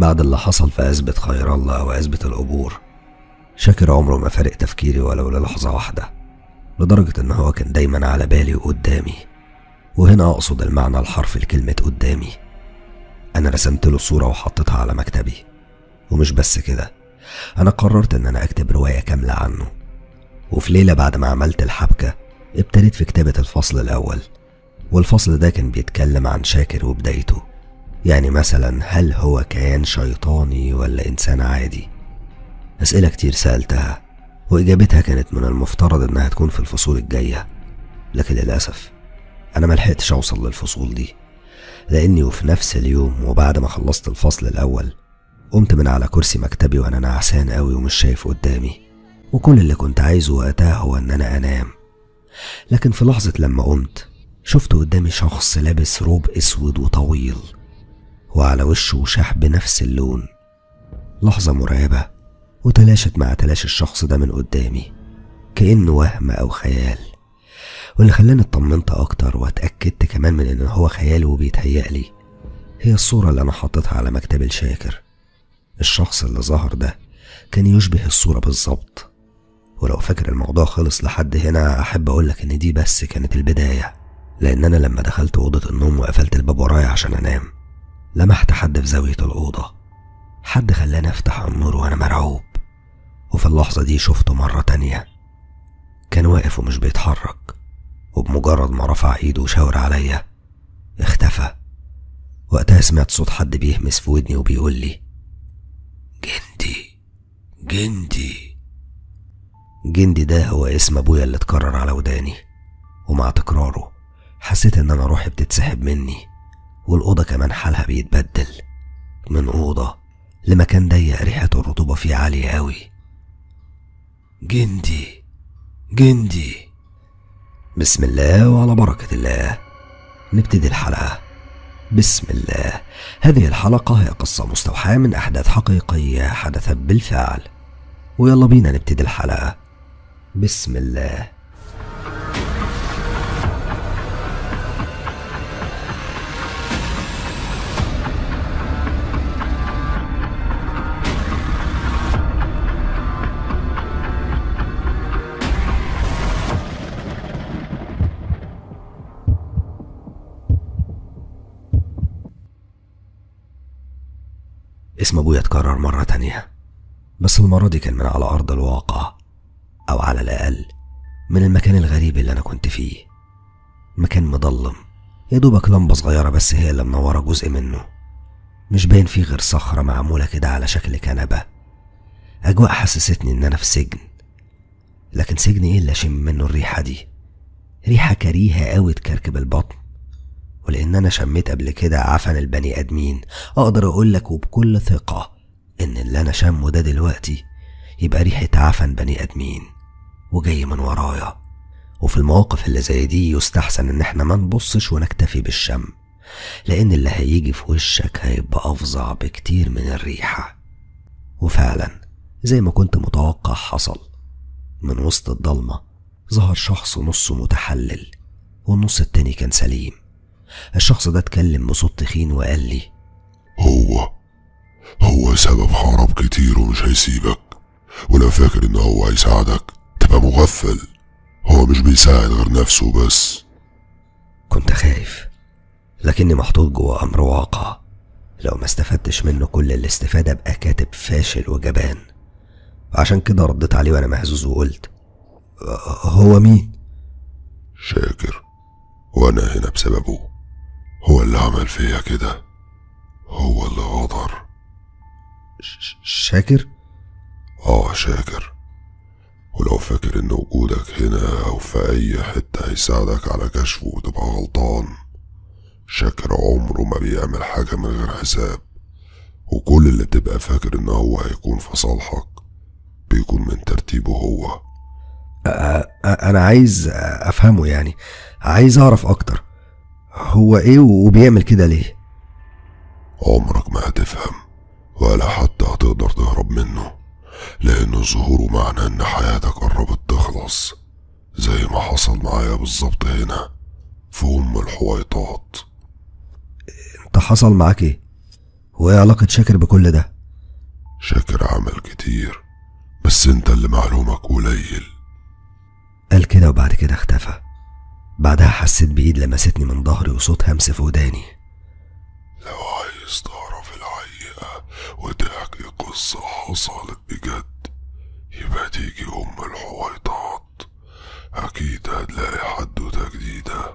بعد اللي حصل في عزبة خير الله أو عزبة القبور شاكر عمره ما فارق تفكيري ولو للحظة واحدة لدرجة إن هو كان دايما على بالي وقدامي وهنا أقصد المعنى الحرفي لكلمة قدامي أنا رسمت له صورة وحطيتها على مكتبي ومش بس كده أنا قررت إن أنا أكتب رواية كاملة عنه وفي ليلة بعد ما عملت الحبكة ابتديت في كتابة الفصل الأول والفصل ده كان بيتكلم عن شاكر وبدايته يعني مثلا هل هو كيان شيطاني ولا إنسان عادي أسئلة كتير سألتها وإجابتها كانت من المفترض إنها تكون في الفصول الجاية لكن للأسف أنا ملحقتش أوصل للفصول دي لأني وفي نفس اليوم وبعد ما خلصت الفصل الأول قمت من على كرسي مكتبي وأنا نعسان قوي ومش شايف قدامي وكل اللي كنت عايزه وقتها هو إن أنا أنام لكن في لحظة لما قمت شفت قدامي شخص لابس روب أسود وطويل وعلى وشه شاح بنفس اللون لحظة مرعبة وتلاشت مع تلاشي الشخص ده من قدامي كأنه وهم أو خيال واللي خلاني اطمنت أكتر واتأكدت كمان من إن هو خيال وبيتهيألي هي الصورة اللي أنا حطيتها على مكتب الشاكر الشخص اللي ظهر ده كان يشبه الصورة بالظبط ولو فاكر الموضوع خلص لحد هنا أحب أقولك إن دي بس كانت البداية لأن أنا لما دخلت أوضة النوم وقفلت الباب ورايا عشان أنام لمحت حد في زاوية الأوضة حد خلاني أفتح النور وأنا مرعوب وفي اللحظة دي شفته مرة تانية كان واقف ومش بيتحرك وبمجرد ما رفع ايده وشاور عليا اختفى وقتها سمعت صوت حد بيهمس في ودني وبيقول لي جندي جندي جندي ده هو اسم ابويا اللي اتكرر على وداني ومع تكراره حسيت ان انا روحي بتتسحب مني والأوضة كمان حالها بيتبدل من أوضة لمكان ضيق ريحة الرطوبة فيه عالية أوي جندي جندي بسم الله وعلى بركة الله نبتدي الحلقة بسم الله هذه الحلقة هي قصة مستوحاة من أحداث حقيقية حدثت بالفعل ويلا بينا نبتدي الحلقة بسم الله اسم ابويا اتكرر مرة تانية بس المرة دي كان من على أرض الواقع أو على الأقل من المكان الغريب اللي أنا كنت فيه مكان مضلم يا دوبك لمبة صغيرة بس هي اللي منورة جزء منه مش باين فيه غير صخرة معمولة كده على شكل كنبة أجواء حسستني إن أنا في سجن لكن سجن إيه اللي أشم منه الريحة دي ريحة كريهة أوي تكركب البطن ولأن أنا شميت قبل كده عفن البني آدمين أقدر أقول لك وبكل ثقة إن اللي أنا شمه ده دلوقتي يبقى ريحة عفن بني آدمين وجاي من ورايا وفي المواقف اللي زي دي يستحسن إن إحنا ما نبصش ونكتفي بالشم لأن اللي هيجي في وشك هيبقى أفظع بكتير من الريحة وفعلا زي ما كنت متوقع حصل من وسط الضلمة ظهر شخص نصه متحلل والنص التاني كان سليم الشخص ده اتكلم بصوت تخين وقال لي هو هو سبب حرام كتير ومش هيسيبك ولو فاكر ان هو هيساعدك تبقى مغفل هو مش بيساعد غير نفسه بس كنت خايف لكني محطوط جوه أمر واقع لو ما استفدتش منه كل الاستفادة أبقى كاتب فاشل وجبان عشان كده رديت عليه وأنا مهزوز وقلت "أه، هو مين؟ شاكر وانا هنا بسببه هو اللي عمل فيا كده هو اللي غدر ش- شاكر؟ اه شاكر ولو فاكر ان وجودك هنا او في اي حتة هيساعدك على كشفه وتبقى غلطان شاكر عمره ما بيعمل حاجة من غير حساب وكل اللي تبقى فاكر ان هو هيكون في صالحك بيكون من ترتيبه هو أ- أ- أنا عايز أفهمه يعني عايز أعرف أكتر هو إيه وبيعمل كده ليه؟ عمرك ما هتفهم ولا حتى هتقدر تهرب منه لأن ظهوره معناه إن حياتك قربت تخلص زي ما حصل معايا بالظبط هنا في أم الحويطات أنت حصل معاك إيه؟ وايه علاقة شاكر بكل ده شاكر عمل كتير بس انت اللي معلومك قليل قال كده وبعد كده اختفى بعدها حسيت بإيد لمستني من ظهري وصوت همس في وداني لو عايز تعرف الحقيقة وتحكي قصة حصلت بجد يبقى تيجي أم الحويطات أكيد هتلاقي حدوتة جديدة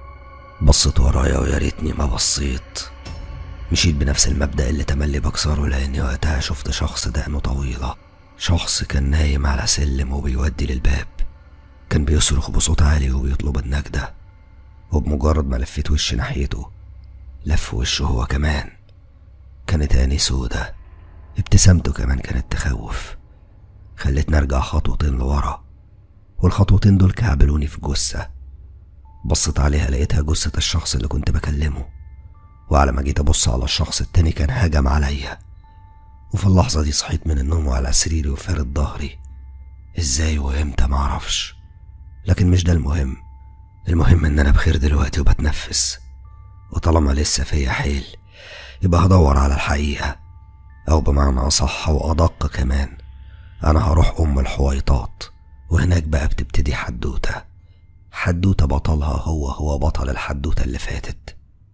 بصيت ورايا ويا ريتني ما بصيت مشيت بنفس المبدأ اللي تملي بكسره لأني وقتها شفت شخص دقنه طويلة شخص كان نايم على سلم وبيودي للباب كان بيصرخ بصوت عالي وبيطلب النجدة وبمجرد ما لفيت وشي ناحيته لف وشه هو كمان كانت عيني سودة ابتسامته كمان كانت تخوف خلتني ارجع خطوتين لورا والخطوتين دول كعبلوني في جثة بصيت عليها لقيتها جثة الشخص اللي كنت بكلمه وعلى ما جيت ابص على الشخص التاني كان هجم عليا وفي اللحظة دي صحيت من النوم وعلى سريري وفارد ظهري ازاي وامتى معرفش لكن مش ده المهم المهم ان انا بخير دلوقتي وبتنفس وطالما لسه فيا حيل يبقى هدور على الحقيقة او بمعنى اصح وادق كمان انا هروح ام الحويطات وهناك بقى بتبتدي حدوتة حدوتة بطلها هو هو بطل الحدوتة اللي فاتت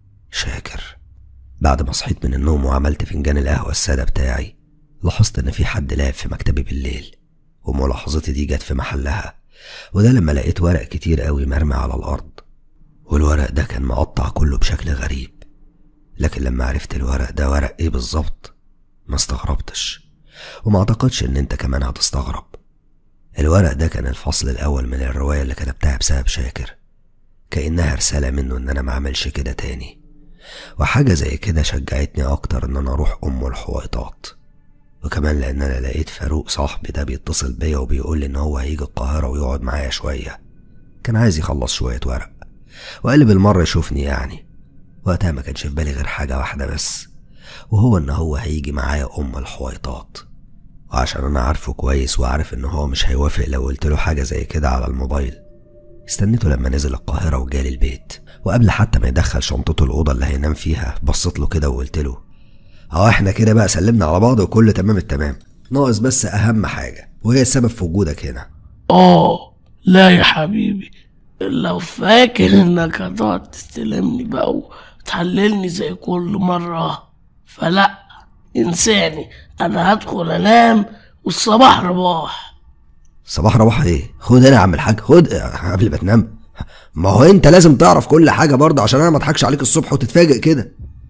شاكر بعد ما صحيت من النوم وعملت فنجان القهوة السادة بتاعي لاحظت إن في حد لعب في مكتبي بالليل وملاحظتي دي جت في محلها وده لما لقيت ورق كتير قوي مرمي على الأرض والورق ده كان مقطع كله بشكل غريب لكن لما عرفت الورق ده ورق ايه بالظبط ما استغربتش وما اعتقدش ان انت كمان هتستغرب الورق ده كان الفصل الاول من الرواية اللي كتبتها بسبب شاكر كأنها رسالة منه ان انا ما اعملش كده تاني وحاجة زي كده شجعتني اكتر ان انا اروح ام الحويطات وكمان لان انا لقيت فاروق صاحبي ده بيتصل بيا وبيقول لي ان هو هيجي القاهرة ويقعد معايا شوية كان عايز يخلص شوية ورق وقال لي بالمرة يشوفني يعني وقتها ما كانش في بالي غير حاجة واحدة بس وهو ان هو هيجي معايا ام الحويطات وعشان انا عارفه كويس وعارف ان هو مش هيوافق لو قلت له حاجة زي كده على الموبايل استنيته لما نزل القاهرة وجالي البيت وقبل حتى ما يدخل شنطته الأوضة اللي هينام فيها بصيت له كده وقلت له اه احنا كده بقى سلمنا على بعض وكل تمام التمام ناقص بس أهم حاجة وهي السبب في وجودك هنا اه لا يا حبيبي لو فاكر انك هتقعد تستلمني بقى وتحللني زي كل مرة فلا انساني انا هدخل انام والصباح رباح صباح رباح ايه خد هنا يا عم الحاج خد قبل ما تنام ما هو انت لازم تعرف كل حاجة برضه عشان انا ما اضحكش عليك الصبح وتتفاجئ كده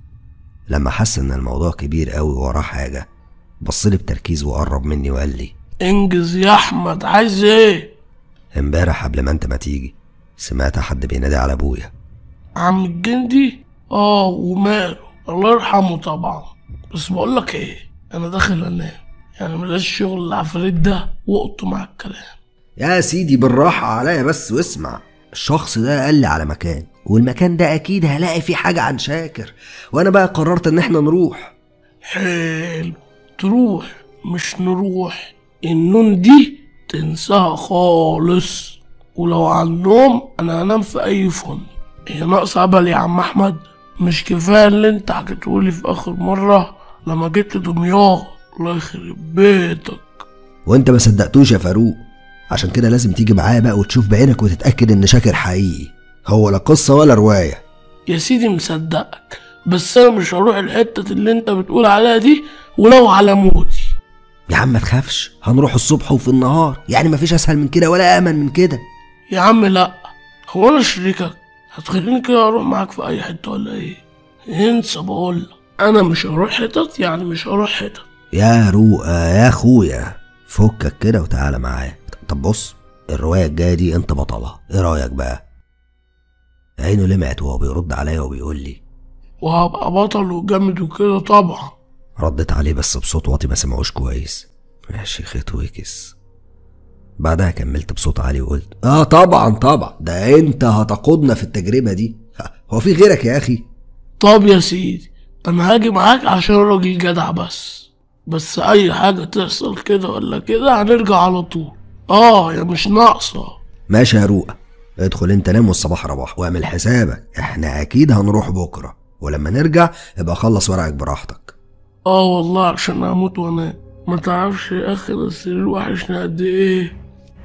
لما حس ان الموضوع كبير قوي وراه حاجة بصلي بتركيز وقرب مني وقال لي انجز يا احمد عايز ايه امبارح قبل ما انت ما تيجي سمعت حد بينادي على ابويا عم الجندي اه وماله الله يرحمه طبعا بس بقولك ايه انا داخل انام يعني ملاش شغل العفريت ده وقته مع الكلام يا سيدي بالراحة عليا بس واسمع الشخص ده قال لي على مكان والمكان ده اكيد هلاقي فيه حاجة عن شاكر وانا بقى قررت ان احنا نروح حلو تروح مش نروح النون دي تنساها خالص ولو عن النوم انا هنام في اي فندق هي ناقصة عبل يا عم احمد مش كفاية اللي انت حكيتهولي في اخر مرة لما جيت دمياط الله يخرب بيتك وانت ما صدقتوش يا فاروق عشان كده لازم تيجي معايا بقى وتشوف بعينك وتتأكد ان شاكر حقيقي هو لا قصة ولا رواية يا سيدي مصدقك بس انا مش هروح الحتة اللي انت بتقول عليها دي ولو على موتي يا عم ما تخافش هنروح الصبح وفي النهار يعني مفيش اسهل من كده ولا امن من كده يا عم لا هو انا شريكك هتخليني كده اروح معاك في اي حتة ولا ايه انسى بقول انا مش هروح حتت يعني مش هروح حتت يا روقة يا اخويا فكك كده وتعالى معايا طب بص الرواية الجاية دي انت بطلها ايه رأيك بقى عينه لمعت وهو بيرد عليا وبيقول لي وهبقى بطل وجامد وكده طبعا رديت عليه بس بصوت واطي ما سمعوش كويس ماشي خيط ويكس بعدها كملت بصوت عالي وقلت اه طبعا طبعا ده انت هتقودنا في التجربة دي هو في غيرك يا اخي طب يا سيدي انا هاجي معاك عشان راجل جدع بس بس اي حاجة تحصل كده ولا كده هنرجع على طول اه يا مش ناقصة ماشي يا روقة ادخل انت نام والصباح رباح واعمل حسابك احنا اكيد هنروح بكرة ولما نرجع ابقى خلص ورقك براحتك اه والله عشان اموت وانام ما تعرفش يا اخي ده السرير وحشني قد ايه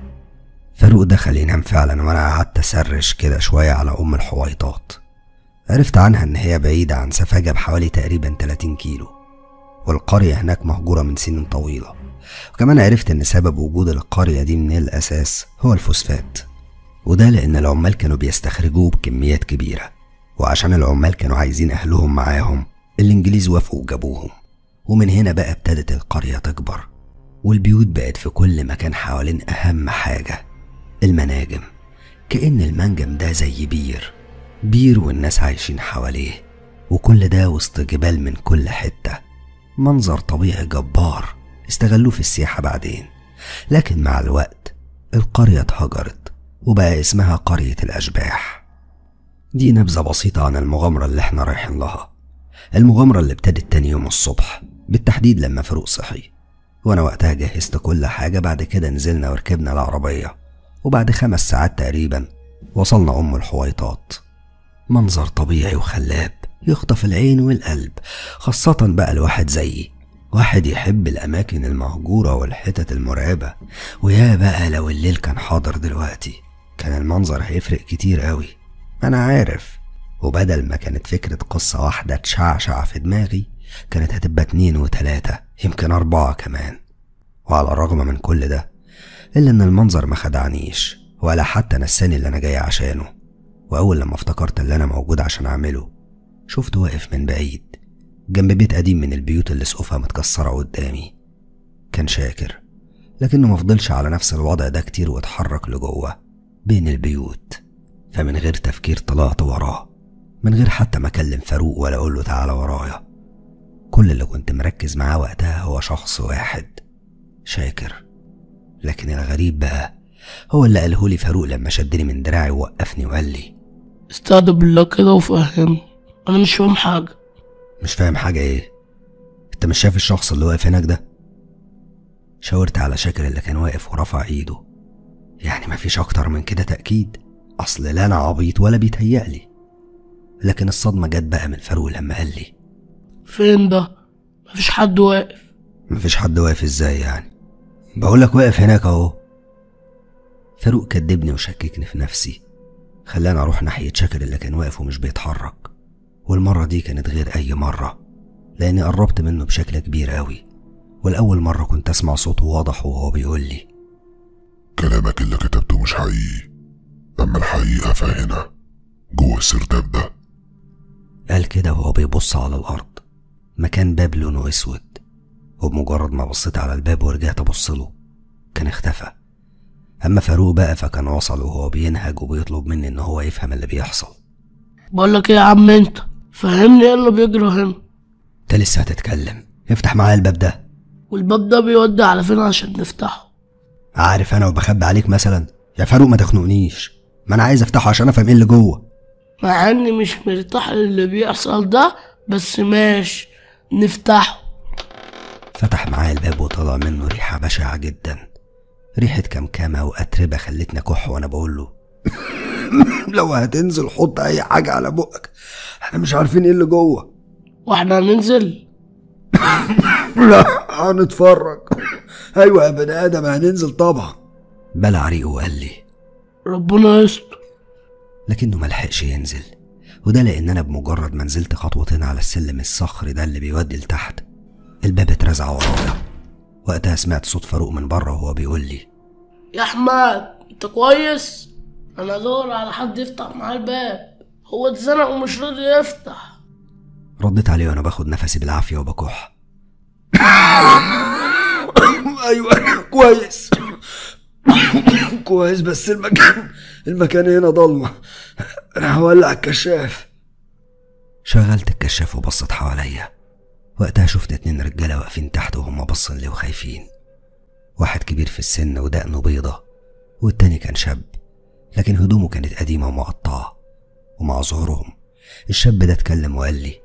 فاروق دخل ينام فعلا وانا قعدت اسرش كده شوية على ام الحويطات عرفت عنها ان هي بعيدة عن سفاجة بحوالي تقريبا 30 كيلو والقرية هناك مهجورة من سنين طويلة وكمان عرفت ان سبب وجود القرية دي من الاساس هو الفوسفات وده لان العمال كانوا بيستخرجوه بكميات كبيرة وعشان العمال كانوا عايزين اهلهم معاهم الانجليز وافقوا وجابوهم ومن هنا بقى ابتدت القرية تكبر والبيوت بقت في كل مكان حوالين اهم حاجة المناجم كأن المنجم ده زي بير بير والناس عايشين حواليه وكل ده وسط جبال من كل حتة منظر طبيعي جبار استغلوه في السياحة بعدين لكن مع الوقت القرية اتهجرت وبقى اسمها قرية الأشباح دي نبذة بسيطة عن المغامرة اللي احنا رايحين لها المغامرة اللي ابتدت تاني يوم الصبح بالتحديد لما فاروق صحي وانا وقتها جهزت كل حاجة بعد كده نزلنا وركبنا العربية وبعد خمس ساعات تقريبا وصلنا أم الحويطات منظر طبيعي وخلاب يخطف العين والقلب خاصة بقى الواحد زيي واحد يحب الأماكن المهجورة والحتت المرعبة ويا بقى لو الليل كان حاضر دلوقتي كان المنظر هيفرق كتير قوي أنا عارف وبدل ما كانت فكرة قصة واحدة تشعشع في دماغي كانت هتبقى اتنين وتلاتة يمكن أربعة كمان وعلى الرغم من كل ده إلا إن المنظر ما خدعنيش ولا حتى نساني اللي أنا جاي عشانه وأول لما افتكرت اللي أنا موجود عشان أعمله شفته واقف من بعيد جنب بيت قديم من البيوت اللي سقوفها متكسرة قدامي كان شاكر لكنه مفضلش على نفس الوضع ده كتير واتحرك لجوه بين البيوت فمن غير تفكير طلعت وراه من غير حتى ما أكلم فاروق ولا أقول له تعالى ورايا كل اللي كنت مركز معاه وقتها هو شخص واحد شاكر لكن الغريب بقى هو اللي قالهولي فاروق لما شدني من دراعي ووقفني وقال لي استهدى بالله كده وفهمني انا مش فاهم حاجة مش فاهم حاجة ايه انت مش شايف الشخص اللي واقف هناك ده شاورت على شاكر اللي كان واقف ورفع ايده يعني مفيش اكتر من كده تأكيد اصل لا انا عبيط ولا بيتهيألي لكن الصدمة جت بقى من فاروق لما قال لي فين ده مفيش حد واقف مفيش حد واقف ازاي يعني بقولك واقف هناك اهو فاروق كدبني وشككني في نفسي خلاني اروح ناحية شاكر اللي كان واقف ومش بيتحرك والمرة دي كانت غير أي مرة لأني قربت منه بشكل كبير أوي والأول مرة كنت أسمع صوته واضح وهو بيقول لي كلامك اللي كتبته مش حقيقي أما الحقيقة فهنا جوه السرداب ده قال كده وهو بيبص على الأرض مكان باب لونه أسود وبمجرد ما بصيت على الباب ورجعت أبص له كان اختفى أما فاروق بقى فكان وصل وهو بينهج وبيطلب مني إن هو يفهم اللي بيحصل بقولك ايه يا عم انت فهمني ايه اللي بيجرى هنا أنت لسه هتتكلم افتح معايا الباب ده والباب ده بيودي على فين عشان نفتحه عارف أنا وبخبي عليك مثلا يا فاروق ما تخنقنيش ما أنا عايز أفتحه عشان أفهم إيه اللي جوه مع اني مش مرتاح للي بيحصل ده بس ماشي نفتحه فتح معايا الباب وطلع منه ريحة بشعة جدا ريحة كمكمة وأتربة خلتني أكح وأنا بقول له لو هتنزل حط أي حاجة على بقك احنا مش عارفين إيه اللي جوه واحنا هننزل لا هنتفرج أيوة يا بني آدم هننزل طبعا بلع ريقه وقال لي ربنا يستر لكنه ملحقش ينزل وده لأن أنا بمجرد ما نزلت خطوتين على السلم الصخري ده اللي بيودي لتحت الباب اترزع ورايا وقتها سمعت صوت فاروق من بره وهو بيقول لي يا احمد انت كويس انا ادور على حد يفتح معاه الباب هو اتزنق ومش راضي يفتح رديت عليه وانا باخد نفسي بالعافيه وبكح ايوه كويس كويس بس المكان المكان هنا ضلمه انا هولع الكشاف شغلت الكشاف وبصيت حواليا وقتها شفت اتنين رجاله واقفين تحت وهم باصين لي وخايفين واحد كبير في السن ودقنه بيضة والتاني كان شاب لكن هدومه كانت قديمة ومقطعة ومع ظهورهم الشاب ده اتكلم وقال لي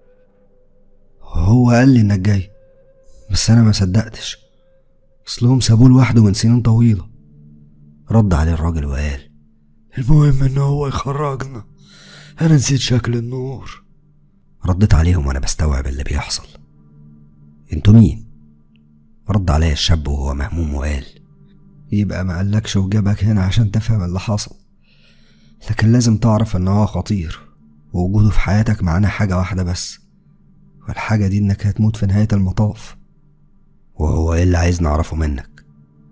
هو قال لي انك جاي بس انا ما صدقتش اصلهم سابوه لوحده من سنين طويلة رد عليه الراجل وقال المهم ان هو يخرجنا انا نسيت شكل النور رديت عليهم وانا بستوعب اللي بيحصل انتوا مين رد عليا الشاب وهو مهموم وقال يبقى ما قالكش وجابك هنا عشان تفهم اللي حصل لكن لازم تعرف ان هو خطير ووجوده في حياتك معناه حاجة واحدة بس والحاجة دي انك هتموت في نهاية المطاف وهو ايه اللي عايز نعرفه منك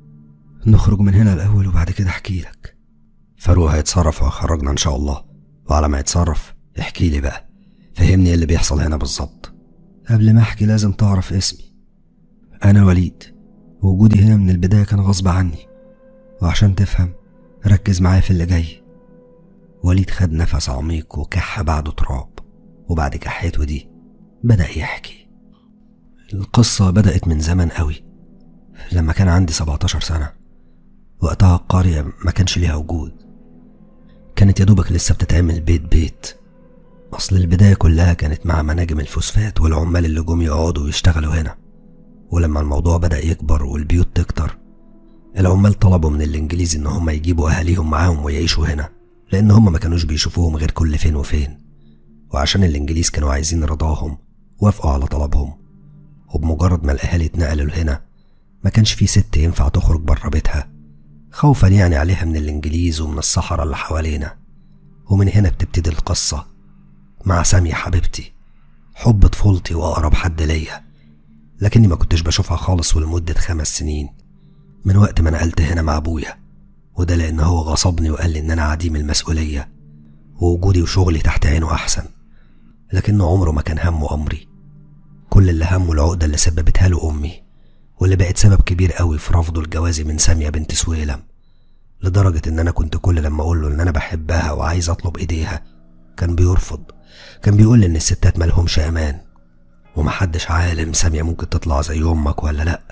نخرج من هنا الاول وبعد كده احكي لك فاروق هيتصرف وهيخرجنا ان شاء الله وعلى ما يتصرف احكي لي بقى فهمني ايه اللي بيحصل هنا بالظبط قبل ما احكي لازم تعرف اسمي انا وليد وجودي هنا من البداية كان غصب عني وعشان تفهم ركز معايا في اللي جاي وليد خد نفس عميق وكح بعده تراب وبعد كحيته دي بدأ يحكي القصة بدأت من زمان قوي لما كان عندي 17 سنة وقتها القرية ما كانش ليها وجود كانت يا دوبك لسه بتتعمل بيت بيت أصل البداية كلها كانت مع مناجم الفوسفات والعمال اللي جم يقعدوا ويشتغلوا هنا ولما الموضوع بدأ يكبر والبيوت تكتر العمال طلبوا من الإنجليز إن هم يجيبوا أهاليهم معاهم ويعيشوا هنا لأن هم ما كانوش بيشوفوهم غير كل فين وفين وعشان الإنجليز كانوا عايزين رضاهم وافقوا على طلبهم وبمجرد ما الأهالي اتنقلوا لهنا ما كانش في ست ينفع تخرج بره بيتها خوفا يعني عليها من الإنجليز ومن الصحراء اللي حوالينا ومن هنا بتبتدي القصة مع سامية حبيبتي حب طفولتي وأقرب حد ليا لكني ما كنتش بشوفها خالص ولمدة خمس سنين من وقت ما نقلت هنا مع أبويا وده لأن هو غصبني وقال لي إن أنا عديم المسؤولية ووجودي وشغلي تحت عينه أحسن لكنه عمره ما كان همه أمري كل اللي همه العقدة اللي سببتها له أمي واللي بقت سبب كبير قوي في رفضه لجوازي من سامية بنت سويلم لدرجة إن أنا كنت كل لما أقول له إن أنا بحبها وعايز أطلب إيديها كان بيرفض كان بيقول لي إن الستات مالهمش أمان ومحدش عالم سامية ممكن تطلع زي أمك ولا لأ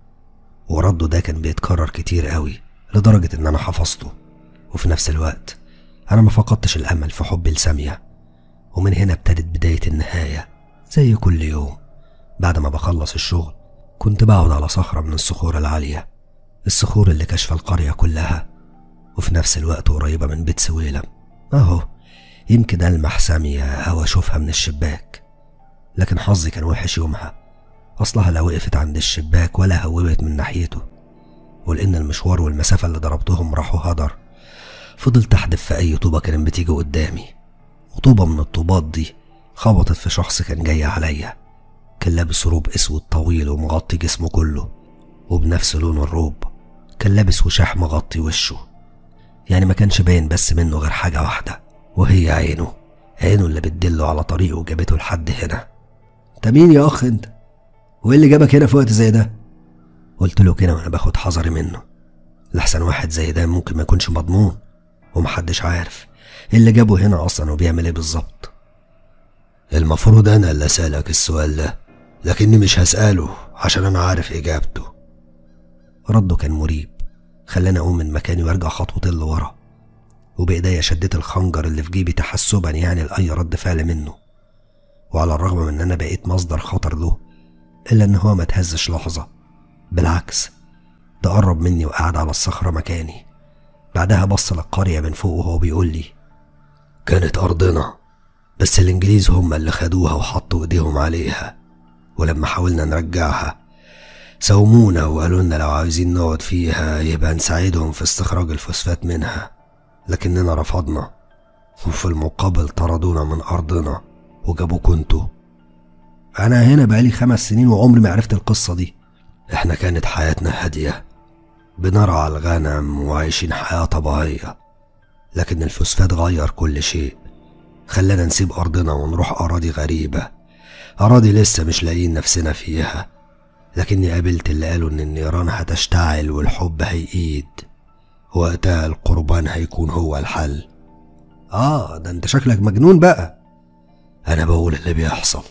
ورده ده كان بيتكرر كتير قوي لدرجة إن أنا حفظته وفي نفس الوقت أنا ما فقدتش الأمل في حبي لسامية ومن هنا ابتدت بداية النهاية زي كل يوم بعد ما بخلص الشغل كنت بقعد على صخرة من الصخور العالية الصخور اللي كاشفة القرية كلها وفي نفس الوقت قريبة من بيت سويلم أهو يمكن ألمح سامية أو أشوفها من الشباك لكن حظي كان وحش يومها أصلها لا وقفت عند الشباك ولا هوبت من ناحيته ولأن المشوار والمسافة اللي ضربتهم راحوا هدر فضلت أحدف في أي طوبة كانت بتيجي قدامي وطوبة من الطوبات دي خبطت في شخص كان جاي عليا كان لابس روب اسود طويل ومغطي جسمه كله وبنفس لون الروب كان لابس وشاح مغطي وشه يعني ما كانش باين بس منه غير حاجة واحدة وهي عينه عينه اللي بتدله على طريقه وجابته لحد هنا انت مين يا اخ انت وايه اللي جابك هنا في وقت زي ده قلت له كده وانا باخد حذري منه لحسن واحد زي ده ممكن ما يكونش مضمون ومحدش عارف ايه اللي جابه هنا اصلا وبيعمل ايه بالظبط المفروض انا اللي اسالك السؤال ده لكني مش هساله عشان انا عارف اجابته رده كان مريب خلاني اقوم من مكاني وارجع خطوتين لورا وبايديا شديت الخنجر اللي في جيبي تحسبا يعني لاي رد فعل منه وعلى الرغم من ان انا بقيت مصدر خطر له الا ان هو ما تهزش لحظه بالعكس ده قرب مني وقعد على الصخره مكاني بعدها بص للقريه من فوق وهو بيقول لي كانت ارضنا بس الانجليز هم اللي خدوها وحطوا ايديهم عليها ولما حاولنا نرجعها ساومونا وقالوا لنا لو عايزين نقعد فيها يبقى نساعدهم في استخراج الفوسفات منها لكننا رفضنا وفي المقابل طردونا من أرضنا وجابوكوا انتوا أنا هنا بقالي خمس سنين وعمري ما عرفت القصة دي احنا كانت حياتنا هادية بنرعى الغنم وعايشين حياة طبيعية لكن الفوسفات غير كل شيء خلانا نسيب أرضنا ونروح أراضي غريبة أراضي لسه مش لاقيين نفسنا فيها لكني قابلت اللي قالوا إن النيران هتشتعل والحب هيقيد وقتها القربان هيكون هو الحل آه ده أنت شكلك مجنون بقى أنا بقول اللي بيحصل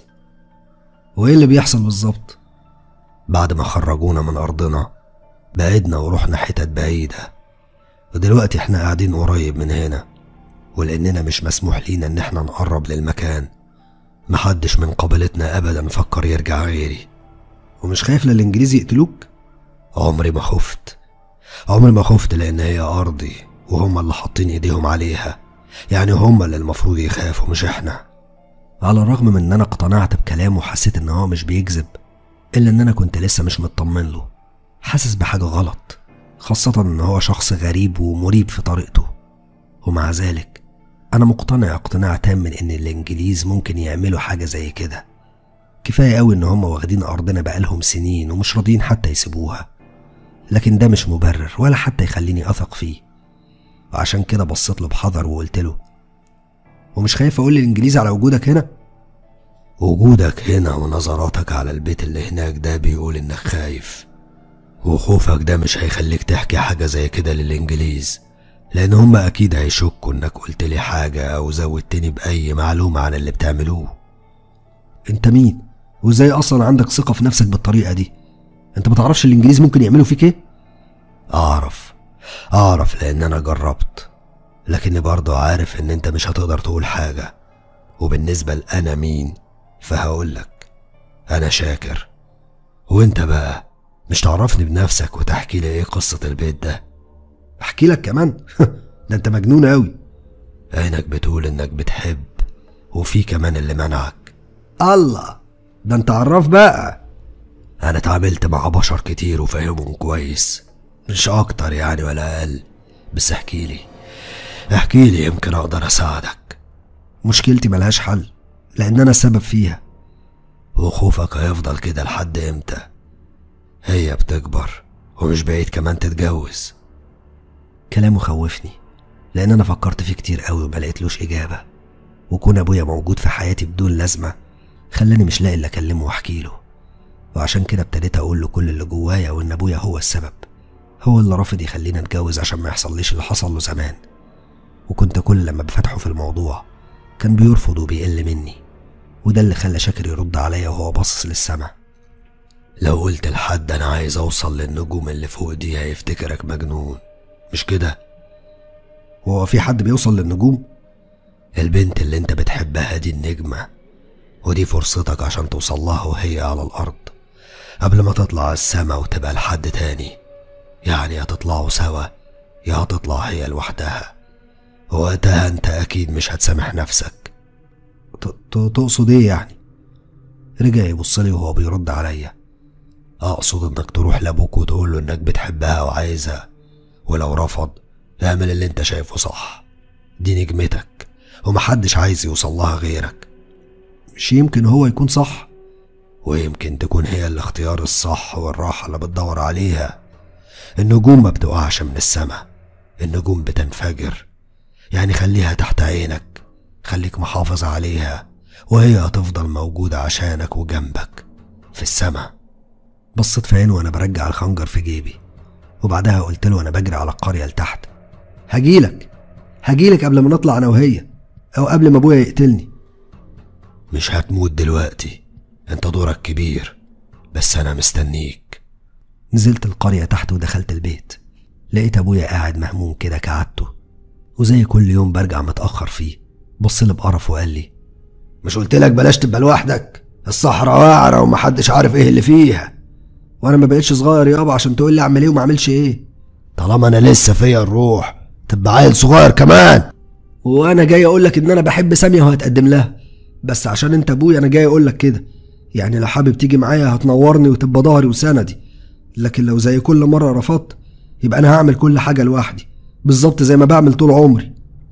وإيه اللي بيحصل بالظبط بعد ما خرجونا من أرضنا بعدنا ورحنا حتت بعيدة ودلوقتي احنا قاعدين قريب من هنا ولأننا مش مسموح لينا إن احنا نقرب للمكان محدش من قبيلتنا أبدا فكر يرجع غيري ومش خايف للإنجليز يقتلوك؟ عمري ما خفت عمري ما خفت لأن هي أرضي وهم اللي حاطين إيديهم عليها يعني هم اللي المفروض يخافوا مش إحنا على الرغم من إن أنا اقتنعت بكلامه وحسيت إن هو مش بيكذب إلا إن أنا كنت لسه مش مطمن له حاسس بحاجة غلط خاصة إن هو شخص غريب ومريب في طريقته ومع ذلك أنا مقتنع اقتناع تام من إن الإنجليز ممكن يعملوا حاجة زي كده كفاية أوي إن هم واخدين أرضنا بقالهم سنين ومش راضيين حتى يسيبوها لكن ده مش مبرر ولا حتى يخليني أثق فيه وعشان كده بصيت له بحذر وقلت له ومش خايف أقول للإنجليز على وجودك هنا؟ وجودك هنا ونظراتك على البيت اللي هناك ده بيقول إنك خايف وخوفك ده مش هيخليك تحكي حاجة زي كده للإنجليز لأن هم أكيد هيشكوا إنك قلت لي حاجة أو زودتني بأي معلومة عن اللي بتعملوه أنت مين؟ وإزاي أصلا عندك ثقة في نفسك بالطريقة دي؟ أنت متعرفش الإنجليز ممكن يعملوا فيك إيه؟ أعرف أعرف لأن أنا جربت لكني برضه عارف إن أنت مش هتقدر تقول حاجة وبالنسبة لأنا مين فهقولك أنا شاكر وأنت بقى مش تعرفني بنفسك وتحكي لي إيه قصة البيت ده أحكي لك كمان ده أنت مجنون أوي عينك بتقول إنك بتحب وفي كمان اللي منعك الله ده أنت عراف بقى أنا اتعاملت مع بشر كتير وفاهمهم كويس مش أكتر يعني ولا أقل بس احكي لي احكي لي يمكن أقدر أساعدك مشكلتي ملهاش حل لأن أنا السبب فيها وخوفك هيفضل كده لحد إمتى هي بتكبر ومش بعيد كمان تتجوز كلامه خوفني لأن أنا فكرت فيه كتير قوي وما لقيتلوش إجابة وكون أبويا موجود في حياتي بدون لازمة خلاني مش لاقي اللي أكلمه وأحكي له وعشان كده ابتديت أقول له كل اللي جوايا وإن أبويا هو السبب هو اللي رافض يخليني أتجوز عشان ما يحصليش اللي حصل له زمان وكنت كل لما بفتحه في الموضوع كان بيرفض وبيقل مني وده اللي خلى شاكر يرد عليا وهو باصص للسما لو قلت لحد انا عايز اوصل للنجوم اللي فوق دي هيفتكرك مجنون مش كده هو في حد بيوصل للنجوم البنت اللي انت بتحبها دي النجمة ودي فرصتك عشان توصل لها وهي على الأرض قبل ما تطلع السما وتبقى لحد تاني يعني يا تطلعوا سوا يا هتطلع هي لوحدها وقتها انت اكيد مش هتسامح نفسك تقصد ايه يعني رجع يبص لي وهو بيرد عليا اقصد انك تروح لابوك وتقول له انك بتحبها وعايزها ولو رفض اعمل اللي انت شايفه صح دي نجمتك ومحدش عايز يوصل لها غيرك مش يمكن هو يكون صح ويمكن تكون هي الاختيار الصح والراحة اللي بتدور عليها النجوم ما بتقعش من السما النجوم بتنفجر يعني خليها تحت عينك خليك محافظ عليها وهي هتفضل موجودة عشانك وجنبك في السما بصيت في عينه وانا برجع الخنجر في جيبي وبعدها قلت له وانا بجري على القرية لتحت هجيلك هجيلك قبل ما نطلع انا وهي او قبل ما ابويا يقتلني مش هتموت دلوقتي انت دورك كبير بس انا مستنيك نزلت القرية تحت ودخلت البيت لقيت ابويا قاعد مهموم كده كعادته وزي كل يوم برجع متأخر فيه بص لي بقرف وقال لي مش قلت لك بلاش تبقى لوحدك الصحراء واعرة ومحدش عارف ايه اللي فيها وانا ما بقتش صغير يابا عشان تقول لي اعمل ايه وما اعملش ايه طالما انا لسه فيا الروح تبقى عيل صغير كمان وانا جاي اقول لك ان انا بحب ساميه وهتقدم لها بس عشان انت ابويا انا جاي اقول لك كده يعني لو حابب تيجي معايا هتنورني وتبقى ظهري وسندي لكن لو زي كل مره رفضت يبقى انا هعمل كل حاجه لوحدي بالظبط زي ما بعمل طول عمري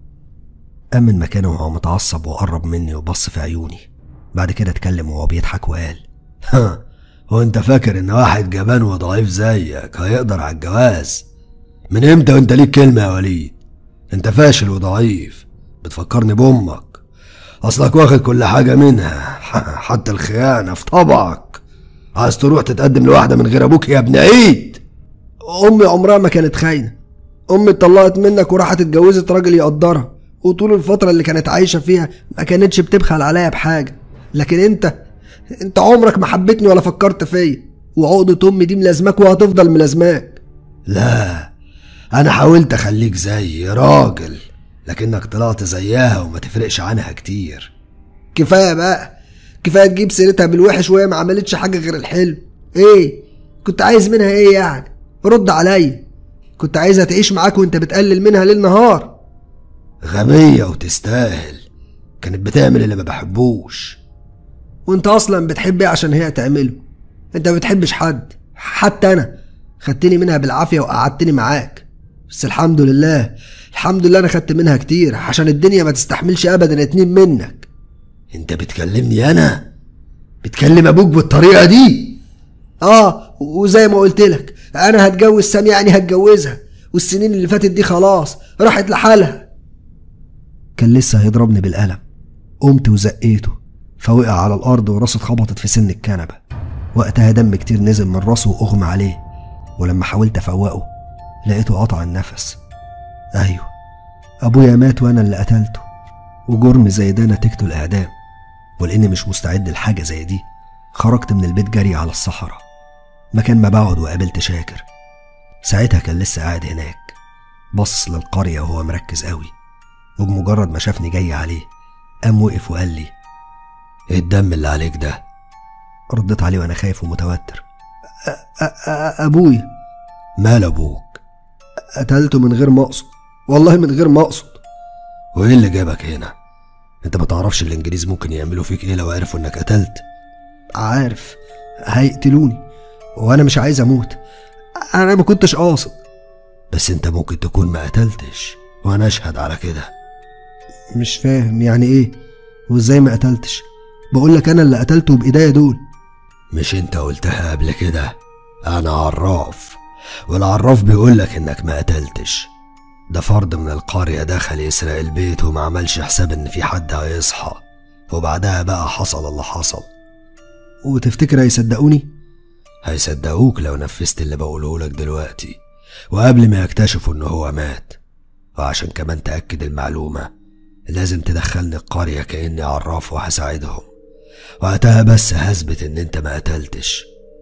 قام من مكانه وهو متعصب وقرب مني وبص في عيوني بعد كده اتكلم وهو بيضحك وقال ها هو انت فاكر ان واحد جبان وضعيف زيك هيقدر على الجواز من امتى وانت ليك كلمة يا وليد انت فاشل وضعيف بتفكرني بامك اصلك واخد كل حاجة منها حتى الخيانة في طبعك عايز تروح تتقدم لواحدة من غير ابوك يا ابن عيد امي عمرها ما كانت خاينة امي اتطلقت منك وراحت اتجوزت راجل يقدرها وطول الفترة اللي كانت عايشة فيها ما كانتش بتبخل عليا بحاجة لكن انت انت عمرك ما حبيتني ولا فكرت فيا وعقدة امي دي ملازماك وهتفضل ملازماك لا انا حاولت اخليك زي راجل لكنك طلعت زيها وما تفرقش عنها كتير كفايه بقى كفايه تجيب سيرتها بالوحش وهي ما عملتش حاجه غير الحلو ايه كنت عايز منها ايه يعني رد عليا كنت عايزها تعيش معاك وانت بتقلل منها ليل نهار غبيه وتستاهل كانت بتعمل اللي ما بحبوش وانت اصلا بتحب ايه عشان هي تعمله انت ما بتحبش حد حتى انا خدتني منها بالعافيه وقعدتني معاك بس الحمد لله الحمد لله انا خدت منها كتير عشان الدنيا ما تستحملش ابدا اتنين منك انت بتكلمني انا بتكلم ابوك بالطريقه دي اه وزي ما قلت لك انا هتجوز سامي يعني هتجوزها والسنين اللي فاتت دي خلاص راحت لحالها كان لسه هيضربني بالقلم قمت وزقيته فوقع على الارض وراسه اتخبطت في سن الكنبه وقتها دم كتير نزل من راسه واغمى عليه ولما حاولت افوقه لقيته قطع النفس ايوه ابويا مات وانا اللي قتلته وجرم زي ده نتيجته الاعدام ولاني مش مستعد لحاجه زي دي خرجت من البيت جري على الصحراء مكان ما بقعد وقابلت شاكر ساعتها كان لسه قاعد هناك بص للقرية وهو مركز قوي وبمجرد ما شافني جاي عليه قام وقف وقال لي ايه الدم اللي عليك ده رديت عليه وانا خايف ومتوتر أ- أ- أ- ابويا مال ابوك قتلته من غير ما اقصد والله من غير ما اقصد وايه اللي جابك هنا انت ما تعرفش الانجليز ممكن يعملوا فيك ايه لو عرفوا انك قتلت عارف هيقتلوني وانا مش عايز اموت انا ما كنتش قاصد بس انت ممكن تكون ما قتلتش وانا اشهد على كده مش فاهم يعني ايه وازاي ما قتلتش بقول لك انا اللي قتلته بايديا دول مش انت قلتها قبل كده انا عراف والعراف بيقولك انك ما قتلتش ده فرد من القرية دخل يسرق البيت وما عملش حساب ان في حد هيصحى وبعدها بقى حصل اللي حصل وتفتكر هيصدقوني هيصدقوك لو نفذت اللي بقوله لك دلوقتي وقبل ما يكتشفوا ان هو مات وعشان كمان تأكد المعلومة لازم تدخلني القرية كأني عراف وهساعدهم وقتها بس هثبت ان انت ما قتلتش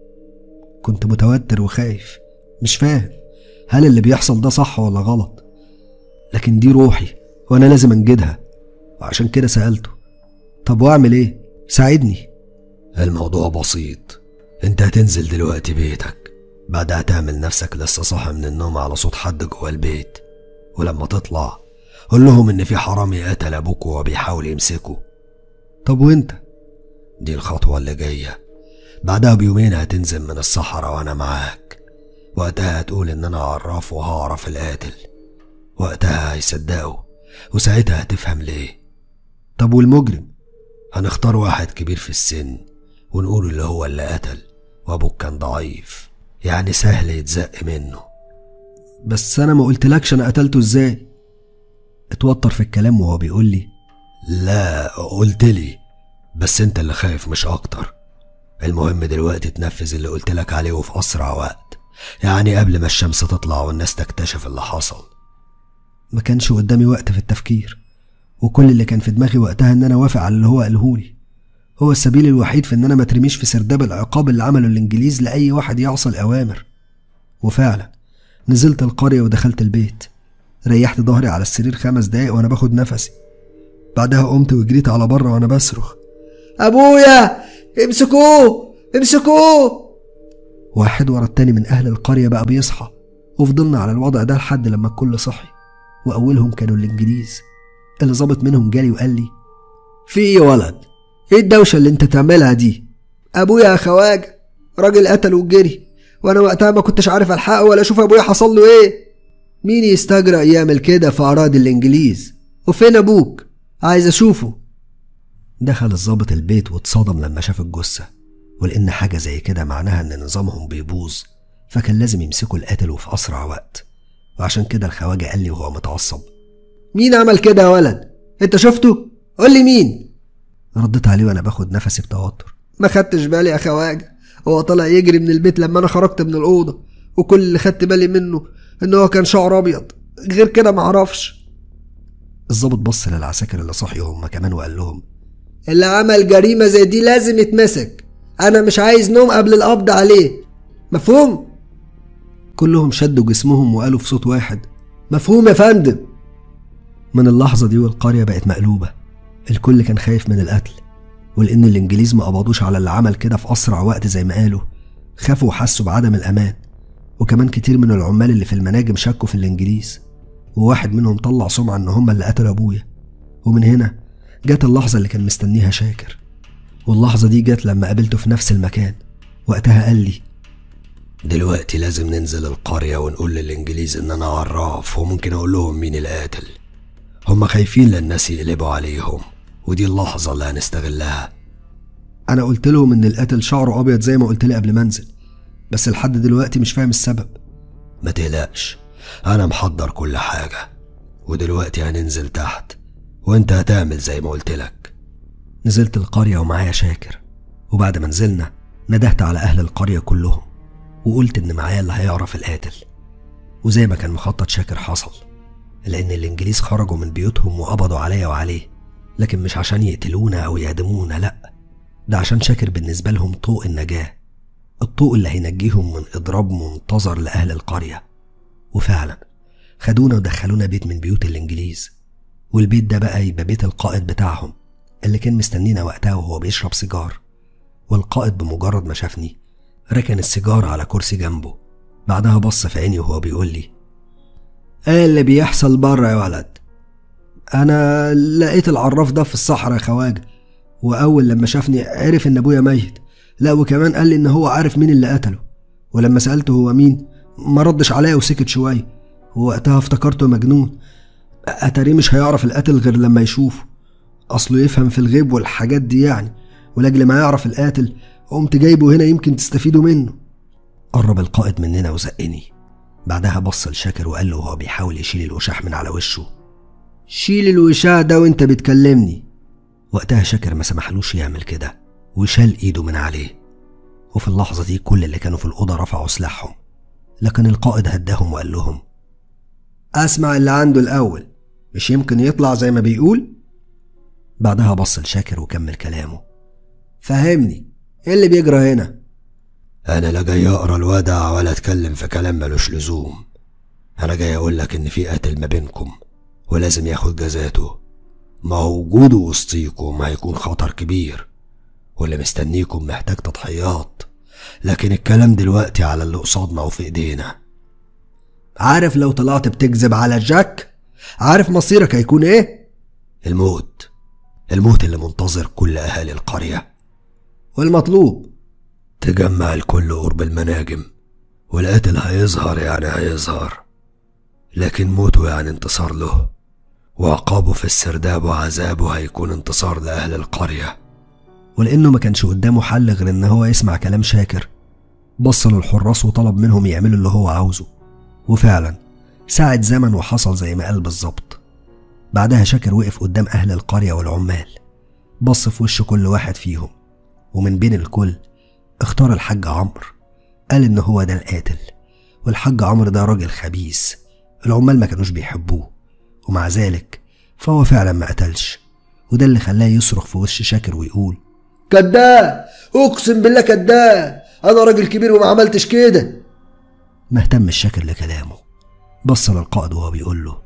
كنت متوتر وخايف مش فاهم هل اللي بيحصل ده صح ولا غلط لكن دي روحي وانا لازم انجدها وعشان كده سألته طب واعمل ايه ساعدني الموضوع بسيط انت هتنزل دلوقتي بيتك بعدها تعمل نفسك لسه صاحي من النوم على صوت حد جوه البيت ولما تطلع قول لهم ان في حرامي قتل ابوك وهو بيحاول يمسكه طب وانت دي الخطوة اللي جاية بعدها بيومين هتنزل من الصحراء وانا معاك وقتها هتقول ان انا عراف وهعرف القاتل وقتها هيصدقوا وساعتها هتفهم ليه طب والمجرم هنختار واحد كبير في السن ونقول اللي هو اللي قتل وابوك كان ضعيف يعني سهل يتزق منه بس انا ما قلتلكش انا قتلته ازاي اتوتر في الكلام وهو بيقول لي لا قلت لي بس انت اللي خايف مش اكتر المهم دلوقتي تنفذ اللي قلت لك عليه وفي اسرع وقت يعني قبل ما الشمس تطلع والناس تكتشف اللي حصل ما كانش قدامي وقت في التفكير وكل اللي كان في دماغي وقتها ان انا وافق على اللي هو قالهولي هو السبيل الوحيد في ان انا ما اترميش في سرداب العقاب اللي عمله الانجليز لاي واحد يعصى الاوامر وفعلا نزلت القرية ودخلت البيت ريحت ظهري على السرير خمس دقايق وانا باخد نفسي بعدها قمت وجريت على بره وانا بصرخ ابويا امسكوه امسكوه واحد ورا التاني من اهل القرية بقى بيصحى وفضلنا على الوضع ده لحد لما الكل صحي واولهم كانوا الانجليز اللي ظابط منهم جالي وقال لي في ايه يا ولد ايه الدوشه اللي انت تعملها دي ابويا يا خواجه راجل قتل وجري وانا وقتها ما كنتش عارف الحقه ولا اشوف ابويا حصل له ايه مين يستجرأ يعمل كده في اراضي الانجليز وفين ابوك عايز اشوفه دخل الظابط البيت واتصدم لما شاف الجثه ولان حاجه زي كده معناها ان نظامهم بيبوظ فكان لازم يمسكوا القاتل وفي اسرع وقت وعشان كده الخواجه قال لي وهو متعصب مين عمل كده يا ولد انت شفته قول لي مين رديت عليه وانا باخد نفسي بتوتر ما خدتش بالي يا خواجه هو طلع يجري من البيت لما انا خرجت من الاوضه وكل اللي خدت بالي منه ان هو كان شعره ابيض غير كده معرفش الظابط بص للعساكر اللي صحيوا هم كمان وقال لهم اللي عمل جريمه زي دي لازم يتمسك انا مش عايز نوم قبل القبض عليه مفهوم كلهم شدوا جسمهم وقالوا في صوت واحد مفهوم يا فندم من اللحظة دي والقرية بقت مقلوبة الكل كان خايف من القتل ولأن الإنجليز ما قبضوش على اللي عمل كده في أسرع وقت زي ما قالوا خافوا وحسوا بعدم الأمان وكمان كتير من العمال اللي في المناجم شكوا في الإنجليز وواحد منهم طلع سمعة إن هما اللي قتلوا أبويا ومن هنا جت اللحظة اللي كان مستنيها شاكر واللحظة دي جت لما قابلته في نفس المكان وقتها قال لي دلوقتي لازم ننزل القرية ونقول للإنجليز إن أنا عراف وممكن أقول لهم مين القاتل هما خايفين للناس يقلبوا عليهم ودي اللحظة اللي هنستغلها انا قلت لهم ان القاتل شعره ابيض زي ما قلت لي قبل ما انزل بس لحد دلوقتي مش فاهم السبب ما تقلقش أنا محضر كل حاجة ودلوقتي هننزل تحت وأنت هتعمل زي ما قلت لك نزلت القرية ومعايا شاكر وبعد ما نزلنا ندهت على أهل القرية كلهم وقلت إن معايا اللي هيعرف القاتل وزي ما كان مخطط شاكر حصل لأن الإنجليز خرجوا من بيوتهم وقبضوا عليا وعليه لكن مش عشان يقتلونا أو يعدمونا لأ ده عشان شاكر بالنسبة لهم طوق النجاة الطوق اللي هينجيهم من إضراب منتظر لأهل القرية وفعلا خدونا ودخلونا بيت من بيوت الإنجليز والبيت ده بقى يبقى بيت القائد بتاعهم اللي كان مستنينا وقتها وهو بيشرب سيجار والقائد بمجرد ما شافني ركن السيجار على كرسي جنبه بعدها بص في عيني وهو بيقول لي ايه اللي بيحصل بره يا ولد انا لقيت العراف ده في الصحراء يا خواجه واول لما شافني عرف ان ابويا ميت لا وكمان قال لي ان هو عارف مين اللي قتله ولما سالته هو مين ما ردش عليا وسكت شويه ووقتها افتكرته مجنون اتاريه مش هيعرف القاتل غير لما يشوفه اصله يفهم في الغيب والحاجات دي يعني ولاجل ما يعرف القاتل قمت جايبه هنا يمكن تستفيدوا منه قرب القائد مننا وزقني بعدها بص لشاكر وقال له وهو بيحاول يشيل الوشاح من على وشه شيل الوشاح ده وانت بتكلمني وقتها شاكر ما سمحلوش يعمل كده وشال ايده من عليه وفي اللحظة دي كل اللي كانوا في الأوضة رفعوا سلاحهم لكن القائد هداهم وقال لهم أسمع اللي عنده الأول مش يمكن يطلع زي ما بيقول بعدها بص لشاكر وكمل كلامه فهمني ايه اللي بيجرى هنا أنا لا جاي أقرا الودع ولا أتكلم في كلام ملوش لزوم أنا جاي أقول لك إن في قاتل ما بينكم ولازم ياخد جزاته ما هو وجوده وسطيكم هيكون خطر كبير واللي مستنيكم محتاج تضحيات لكن الكلام دلوقتي على اللي قصادنا وفي ايدينا عارف لو طلعت بتكذب على جاك عارف مصيرك هيكون ايه الموت الموت اللي منتظر كل أهالي القرية والمطلوب تجمع الكل قرب المناجم والقاتل هيظهر يعني هيظهر لكن موته يعني انتصار له وعقابه في السرداب وعذابه هيكون انتصار لأهل القرية ولانه ما كانش قدامه حل غير ان هو يسمع كلام شاكر بص للحراس وطلب منهم يعملوا اللي هو عاوزه وفعلا ساعة زمن وحصل زي ما قال بالظبط بعدها شاكر وقف قدام أهل القرية والعمال بص في وش كل واحد فيهم ومن بين الكل اختار الحاج عمرو قال إن هو ده القاتل والحاج عمرو ده راجل خبيث العمال ما كانوش بيحبوه ومع ذلك فهو فعلا ما قتلش وده اللي خلاه يصرخ في وش شاكر ويقول كداب اقسم بالله كداب انا راجل كبير وما عملتش كده ما اهتمش شاكر لكلامه بص للقائد وهو بيقول له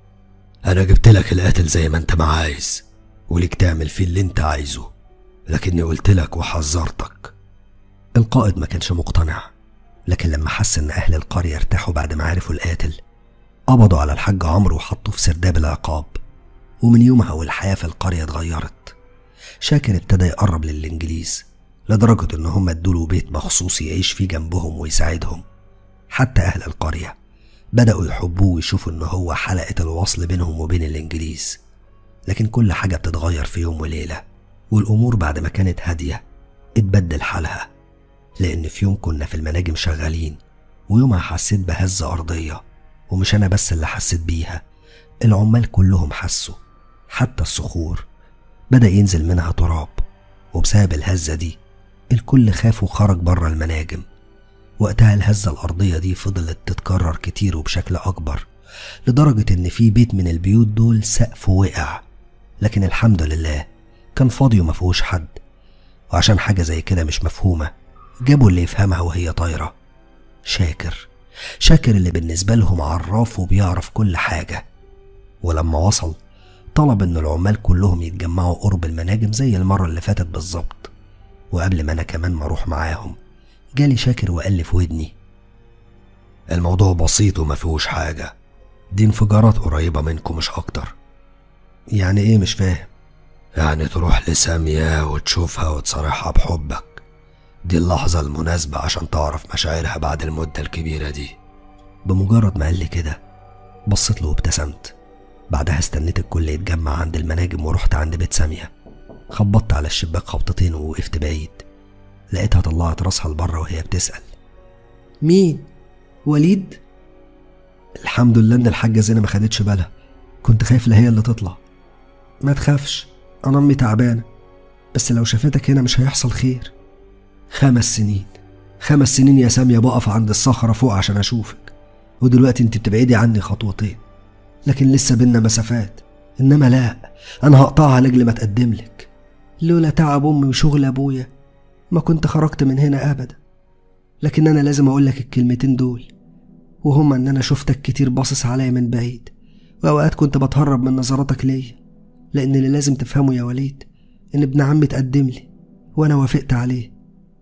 أنا جبت لك القاتل زي ما أنت ما عايز وليك تعمل فيه اللي أنت عايزه لكني قلت لك وحذرتك القائد ما كانش مقتنع لكن لما حس ان اهل القرية ارتاحوا بعد ما عرفوا القاتل قبضوا على الحاج عمرو وحطوه في سرداب العقاب ومن يومها والحياة في القرية اتغيرت شاكر ابتدى يقرب للإنجليز لدرجة إن هم ادوله بيت مخصوص يعيش فيه جنبهم ويساعدهم حتى أهل القرية بدأوا يحبوه ويشوفوا إن هو حلقة الوصل بينهم وبين الإنجليز لكن كل حاجة بتتغير في يوم وليلة والأمور بعد ما كانت هادية اتبدل حالها لأن في يوم كنا في المناجم شغالين ويومها حسيت بهزة أرضية ومش أنا بس اللي حسيت بيها العمال كلهم حسوا حتى الصخور بدأ ينزل منها تراب وبسبب الهزة دي الكل خاف وخرج بره المناجم وقتها الهزة الأرضية دي فضلت تتكرر كتير وبشكل أكبر لدرجة إن في بيت من البيوت دول سقفه وقع لكن الحمد لله كان فاضي ومفيهوش حد وعشان حاجة زي كده مش مفهومة جابوا اللي يفهمها وهي طايرة شاكر شاكر اللي بالنسبة لهم عراف وبيعرف كل حاجة ولما وصل طلب ان العمال كلهم يتجمعوا قرب المناجم زي المرة اللي فاتت بالظبط وقبل ما انا كمان ما اروح معاهم جالي شاكر وقال لي في ودني الموضوع بسيط وما فيهوش حاجة دي انفجارات قريبة منكم مش أكتر يعني ايه مش فاهم يعني تروح لسامية وتشوفها وتصارحها بحبك دي اللحظة المناسبة عشان تعرف مشاعرها بعد المدة الكبيرة دي بمجرد ما قال لي كده بصيت له وابتسمت بعدها استنيت الكل يتجمع عند المناجم ورحت عند بيت سامية خبطت على الشباك خبطتين ووقفت بعيد لقيتها طلعت راسها لبره وهي بتسأل مين وليد الحمد لله ان الحاجه زينه ما خدتش بالها كنت خايف لا هي اللي تطلع ما تخافش انا امي تعبانه بس لو شافتك هنا مش هيحصل خير خمس سنين خمس سنين يا سامية بقف عند الصخرة فوق عشان أشوفك ودلوقتي انت بتبعدي عني خطوتين لكن لسه بينا مسافات إنما لا أنا هقطعها لأجل ما أتقدم لك لولا تعب أمي وشغل أبويا ما كنت خرجت من هنا أبدا لكن أنا لازم أقول لك الكلمتين دول وهما إن أنا شفتك كتير باصص عليا من بعيد وأوقات كنت بتهرب من نظراتك ليا لأن اللي لازم تفهمه يا وليد إن ابن عمي اتقدم لي وأنا وافقت عليه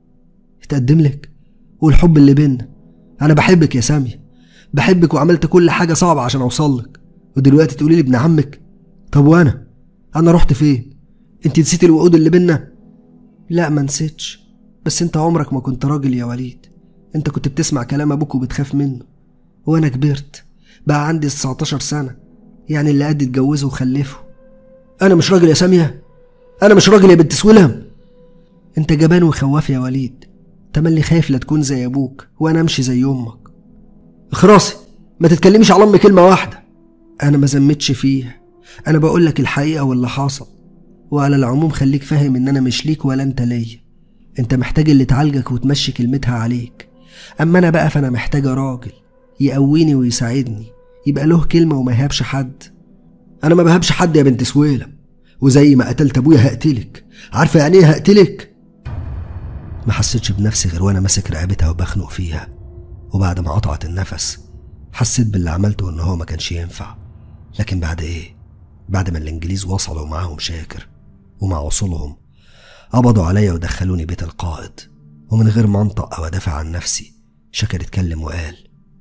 اتقدم لك والحب اللي بينا أنا بحبك يا سامية بحبك وعملت كل حاجة صعبة عشان أوصل لك ودلوقتي تقولي لي ابن عمك طب وأنا أنا رحت فين أنت نسيت الوعود اللي بينا لا ما نسيتش بس أنت عمرك ما كنت راجل يا وليد أنت كنت بتسمع كلام أبوك وبتخاف منه وأنا كبرت بقى عندي 19 سنة يعني اللي قد اتجوزه وخلفه أنا مش راجل يا سامية أنا مش راجل يا بنت سويلم أنت جبان وخواف يا وليد تملي خايف لا تكون زي أبوك وأنا أمشي زي أمك اخرسي ما تتكلميش على أمي كلمة واحدة أنا ما زمتش فيها أنا بقول لك الحقيقة واللي حصل وعلى العموم خليك فاهم إن أنا مش ليك ولا أنت ليا أنت محتاج اللي تعالجك وتمشي كلمتها عليك أما أنا بقى فأنا محتاجة راجل يقويني ويساعدني يبقى له كلمة وما يهابش حد أنا ما بهابش حد يا بنت سويلم وزي ما قتلت أبويا هقتلك عارفة يعني إيه هقتلك؟ ما حسيتش بنفسي غير وأنا ماسك رقبتها وبخنق فيها وبعد ما قطعت النفس حسيت باللي عملته إن هو ما كانش ينفع لكن بعد إيه؟ بعد ما الإنجليز وصلوا معاهم شاكر ومع وصولهم قبضوا عليا ودخلوني بيت القائد ومن غير ما انطق أو أدافع عن نفسي شاكر اتكلم وقال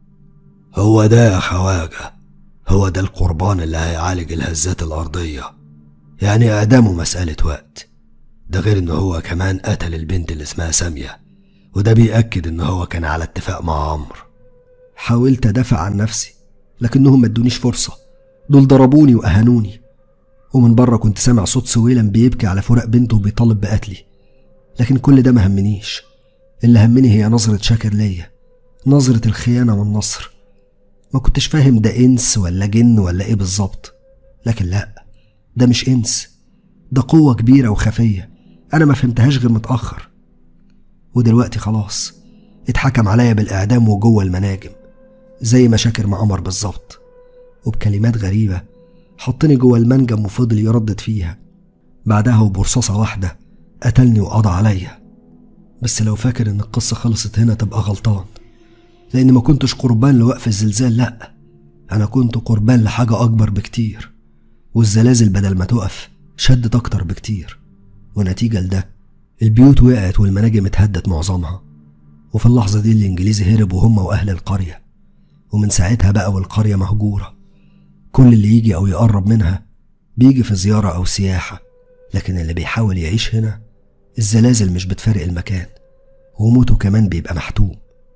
هو ده يا خواجة هو ده القربان اللي هيعالج الهزات الأرضية يعني إعدامه مسألة وقت ده غير إن هو كمان قتل البنت اللي اسمها سامية وده بيأكد إن هو كان على اتفاق مع عمرو حاولت أدافع عن نفسي لكنهم ما ادونيش فرصة دول ضربوني وأهانوني ومن بره كنت سامع صوت سويلم بيبكي على فراق بنته وبيطالب بقتلي لكن كل ده ما همنيش اللي همني هي نظرة شاكر ليا نظرة الخيانة والنصر ما كنتش فاهم ده إنس ولا جن ولا إيه بالظبط لكن لأ ده مش إنس ده قوة كبيرة وخفية أنا ما فهمتهاش غير متأخر ودلوقتي خلاص اتحكم عليا بالإعدام وجوه المناجم زي ما شاكر ما أمر بالظبط وبكلمات غريبة حطني جوه المنجم وفضل يردد فيها بعدها وبرصاصة واحدة قتلني وقضى عليا بس لو فاكر إن القصة خلصت هنا تبقى غلطان لأني ما كنتش قربان لوقف الزلزال لأ أنا كنت قربان لحاجة أكبر بكتير والزلازل بدل ما تقف شدت أكتر بكتير ونتيجة لده البيوت وقعت والمناجم اتهدت معظمها وفي اللحظة دي الإنجليز هربوا هم وأهل القرية ومن ساعتها بقى والقرية مهجورة كل اللي يجي أو يقرب منها بيجي في زيارة أو سياحة لكن اللي بيحاول يعيش هنا الزلازل مش بتفارق المكان وموته كمان بيبقى محتوم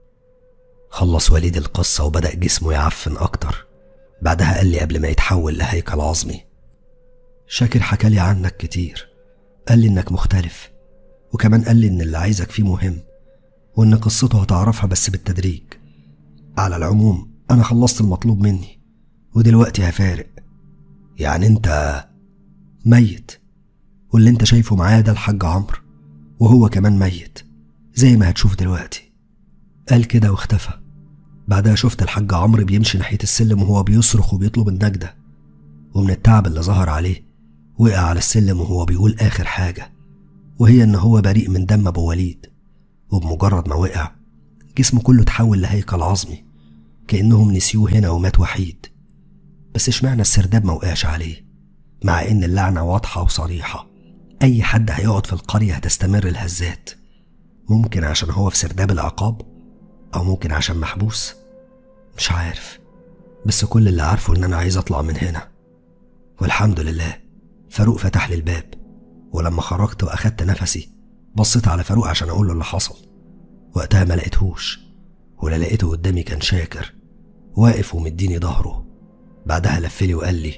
خلص وليد القصة وبدأ جسمه يعفن أكتر بعدها قال لي قبل ما يتحول لهيكل عظمي شاكر حكالي عنك كتير قال لي إنك مختلف وكمان قال لي إن اللي عايزك فيه مهم وإن قصته هتعرفها بس بالتدريج على العموم أنا خلصت المطلوب مني ودلوقتي هفارق يعني أنت ميت واللي أنت شايفه معايا ده الحاج عمرو وهو كمان ميت زي ما هتشوف دلوقتي قال كده واختفى بعدها شفت الحاج عمرو بيمشي ناحية السلم وهو بيصرخ وبيطلب النجدة ومن التعب اللي ظهر عليه وقع على السلم وهو بيقول آخر حاجة وهي إن هو بريء من دم أبو وليد وبمجرد ما وقع جسمه كله اتحول لهيكل عظمي كأنهم نسيوه هنا ومات وحيد بس اشمعنى السرداب ما وقعش عليه مع إن اللعنة واضحة وصريحة أي حد هيقعد في القرية هتستمر الهزات ممكن عشان هو في سرداب العقاب أو ممكن عشان محبوس مش عارف بس كل اللي عارفه إن أنا عايز أطلع من هنا والحمد لله فاروق فتح لي الباب ولما خرجت وأخدت نفسي بصيت على فاروق عشان اقول له اللي حصل وقتها ما لقيتهوش ولا لقيته قدامي كان شاكر واقف ومديني ظهره بعدها لفلي وقال لي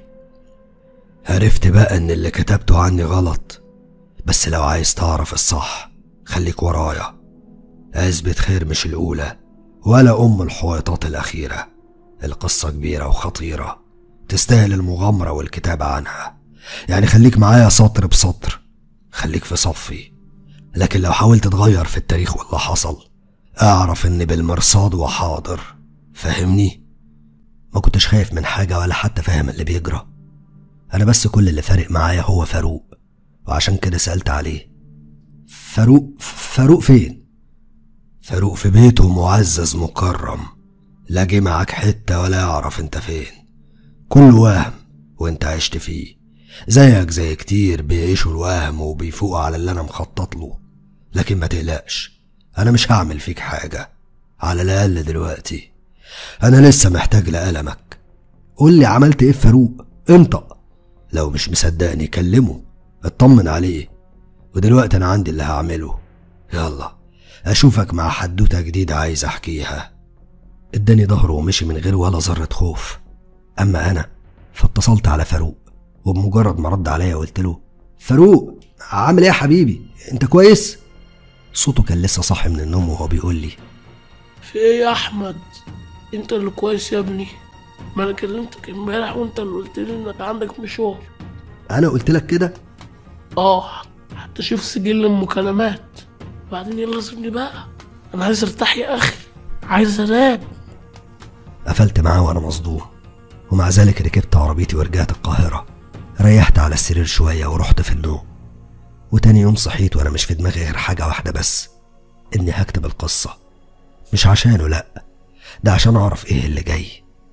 عرفت بقى ان اللي كتبته عني غلط بس لو عايز تعرف الصح خليك ورايا اثبت خير مش الاولى ولا ام الحويطات الاخيره القصه كبيره وخطيره تستاهل المغامره والكتابه عنها يعني خليك معايا سطر بسطر خليك في صفي لكن لو حاولت تغير في التاريخ واللي حصل اعرف ان بالمرصاد وحاضر فاهمني ما كنتش خايف من حاجة ولا حتى فاهم اللي بيجرى أنا بس كل اللي فارق معايا هو فاروق وعشان كده سألت عليه فاروق فاروق فين؟ فاروق في بيته معزز مكرم لا جه معاك حتة ولا يعرف انت فين كله وهم وانت عشت فيه زيك زي كتير بيعيشوا الوهم وبيفوقوا على اللي انا مخطط له لكن ما تقلقش انا مش هعمل فيك حاجة على الاقل دلوقتي انا لسه محتاج لألمك قول لي عملت ايه في فاروق انطق لو مش مصدقني كلمه اطمن عليه ودلوقتي انا عندي اللي هعمله يلا اشوفك مع حدوته جديدة عايز احكيها اداني ظهره ومشي من غير ولا ذرة خوف اما انا فاتصلت على فاروق وبمجرد ما رد عليا قلت له فاروق عامل ايه يا حبيبي انت كويس صوته كان لسه صاحي من النوم وهو بيقول لي في ايه يا احمد انت اللي كويس يا ابني ما انا كلمتك امبارح وانت اللي قلت لي انك عندك مشوار انا قلت لك كده اه حتى شوف سجل المكالمات بعدين يلا سيبني بقى انا عايز ارتاح يا اخي عايز انام قفلت معاه وانا مصدوم ومع ذلك ركبت عربيتي ورجعت القاهرة ريحت على السرير شوية ورحت في النوم وتاني يوم صحيت وانا مش في دماغي غير حاجة واحدة بس اني هكتب القصة مش عشانه لأ ده عشان اعرف ايه اللي جاي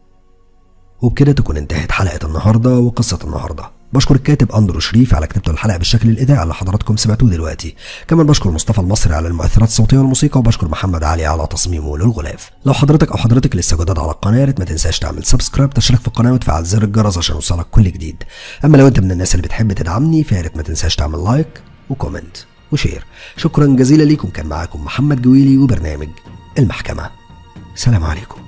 وبكده تكون انتهت حلقة النهاردة وقصة النهاردة بشكر الكاتب أندرو شريف على كتابته الحلقة بالشكل الإذاعي اللي حضراتكم سمعتوه دلوقتي كمان بشكر مصطفى المصري على المؤثرات الصوتية والموسيقى وبشكر محمد علي على تصميمه للغلاف لو حضرتك أو حضرتك لسه جداد على القناة يا ريت ما تنساش تعمل سبسكرايب تشترك في القناة وتفعل زر الجرس عشان يوصلك كل جديد أما لو أنت من الناس اللي بتحب تدعمني فيا ريت ما تنساش تعمل لايك وكومنت وشير شكرا جزيلا ليكم كان معاكم محمد جويلي وبرنامج المحكمة سلام عليكم